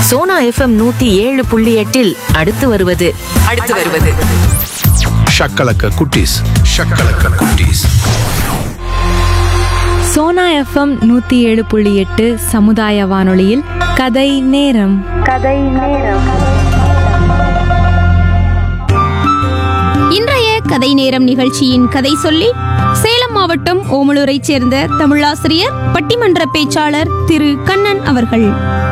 Sona FM நூத்தி ஏழு புள்ளி எட்டில் அடுத்து வருவது அடுத்து வருவது ஷக்கலக்க குட்டீஸ் ஷக்கலக்க குட்டீஸ் சோனா எஃப்எம் நூற்றி ஏழு புள்ளி எட்டு சமுதாய வானொலியில் கதை நேரம் இன்றைய கதை நேரம் நிகழ்ச்சியின் கதை சொல்லி சேலம் மாவட்டம் ஓமலூரைச் சேர்ந்த தமிழாசிரியர் பட்டிமன்ற பேச்சாளர் திரு கண்ணன் அவர்கள்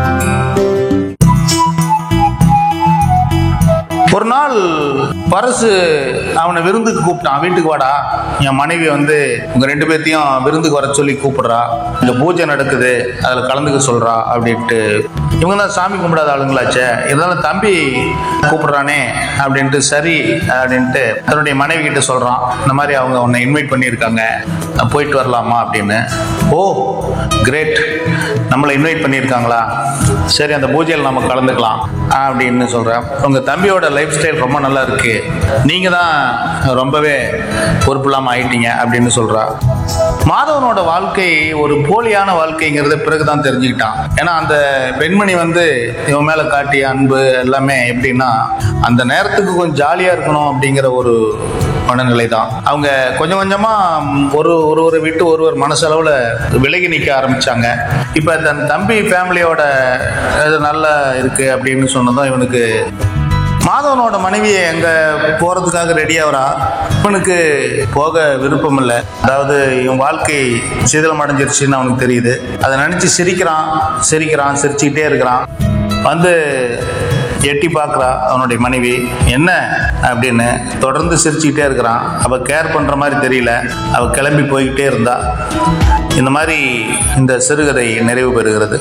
ஒரு நாள் பரசு அவனை விருந்துக்கு கூப்பிட்டான் வீட்டுக்கு வாடா என் மனைவி வந்து உங்க ரெண்டு பேர்த்தையும் விருந்துக்கு வர சொல்லி கூப்பிடுறா இங்க பூஜை நடக்குது அதுல கலந்துக்க சொல்றா அப்படின்ட்டு இவங்க தான் சாமி கும்பிடாத ஆளுங்களாச்சே இருந்தாலும் தம்பி கூப்பிடுறானே அப்படின்ட்டு சரி அப்படின்ட்டு தன்னுடைய மனைவி கிட்ட சொல்றான் இந்த மாதிரி அவங்க உன்னை இன்வைட் பண்ணியிருக்காங்க நான் போயிட்டு வரலாமா அப்படின்னு ஓ கிரேட் நம்மளை இன்வைட் பண்ணியிருக்காங்களா சரி அந்த பூஜையில் நம்ம கலந்துக்கலாம் அப்படின்னு சொல்கிறேன் உங்கள் தம்பியோட லைஃப் ஸ்டைல் ரொம்ப நல்லா இருக்கு நீங்கள் தான் ரொம்பவே பொறுப்பு இல்லாமல் ஆயிட்டீங்க அப்படின்னு சொல்கிறா மாதவனோட வாழ்க்கை ஒரு போலியான வாழ்க்கைங்கிறத பிறகுதான் தெரிஞ்சுக்கிட்டான் ஏன்னா அந்த பெண்மணி வந்து இவன் மேலே காட்டிய அன்பு எல்லாமே எப்படின்னா அந்த நேரத்துக்கு கொஞ்சம் ஜாலியாக இருக்கணும் அப்படிங்கிற ஒரு மனநிலை தான் அவங்க கொஞ்சம் கொஞ்சமா ஒரு ஒருவரை விட்டு ஒருவர் மனசளவுல விலகி நிற்க ஆரம்பிச்சாங்க இப்போ தன் தம்பி ஃபேமிலியோட இது நல்லா இருக்கு அப்படின்னு சொன்னதும் இவனுக்கு மாதவனோட மனைவி எங்க போறதுக்காக ரெடி ஆகுறா இவனுக்கு போக விருப்பம் இல்லை அதாவது இவன் வாழ்க்கை சிதிலம் அடைஞ்சிருச்சுன்னு அவனுக்கு தெரியுது அதை நினைச்சு சிரிக்கிறான் சிரிக்கிறான் சிரிச்சுக்கிட்டே இருக்கிறான் வந்து எட்டி பார்க்குறா அவனுடைய மனைவி என்ன அப்படின்னு தொடர்ந்து சிரிச்சுக்கிட்டே இருக்கிறான் அவள் கேர் பண்ணுற மாதிரி தெரியல அவள் கிளம்பி போய்கிட்டே இருந்தா இந்த மாதிரி இந்த சிறுகதை நிறைவு பெறுகிறது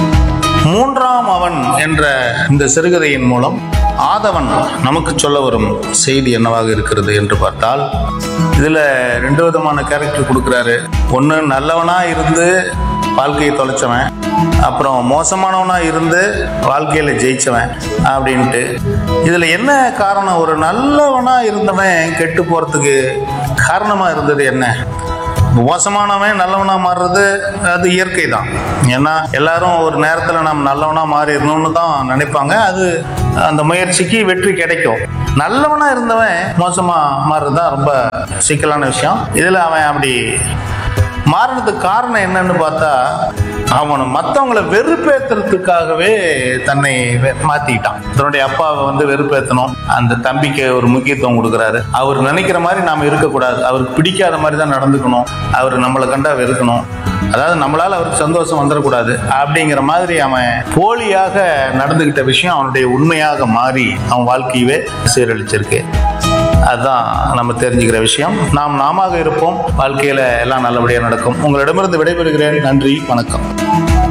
மூன்றாம் அவன் என்ற இந்த சிறுகதையின் மூலம் ஆதவன் நமக்கு சொல்ல வரும் செய்தி என்னவாக இருக்கிறது என்று பார்த்தால் இதில் ரெண்டு விதமான கேரக்டர் கொடுக்குறாரு ஒன்று நல்லவனா இருந்து வாழ்க்கையை தொலைச்சவன் அப்புறம் மோசமானவனா இருந்து வாழ்க்கையில ஜெயிச்சவன் அப்படின்ட்டு இதுல என்ன காரணம் ஒரு நல்லவனா இருந்தவன் கெட்டு போறதுக்கு காரணமா இருந்தது என்ன மோசமானவன் நல்லவனா மாறுறது அது இயற்கை தான் ஏன்னா எல்லாரும் ஒரு நேரத்துல நம்ம நல்லவனா மாறிடணும்னு தான் நினைப்பாங்க அது அந்த முயற்சிக்கு வெற்றி கிடைக்கும் நல்லவனா இருந்தவன் மோசமா மாறுறது தான் ரொம்ப சிக்கலான விஷயம் இதுல அவன் அப்படி மாறினதுக்கு காரணம் என்னன்னு பார்த்தா அவனை மற்றவங்களை வெறுப்பேத்துறதுக்காகவே தன்னை வெ- மாத்திக்கிட்டான் தன்னுடைய அப்பாவை வந்து வெறுப்பேத்தணும் அந்த தம்பிக்கு ஒரு முக்கியத்துவம் கொடுக்குறாரு அவர் நினைக்கிற மாதிரி நாம இருக்கக்கூடாது அவருக்கு பிடிக்காத மாதிரி தான் நடந்துக்கணும் அவர் நம்மளை கண்டா வெறுக்கணும் அதாவது நம்மளால அவருக்கு சந்தோஷம் வந்துடக்கூடாது அப்படிங்கிற மாதிரி அவன் போலியாக நடந்துகிட்ட விஷயம் அவனுடைய உண்மையாக மாறி அவன் வாழ்க்கையவே சீரழிச்சிருக்கு அதுதான் நம்ம தெரிஞ்சுக்கிற விஷயம் நாம் நாமாக இருப்போம் வாழ்க்கையில எல்லாம் நல்லபடியாக நடக்கும் உங்களிடமிருந்து விடைபெறுகிறேன் நன்றி வணக்கம்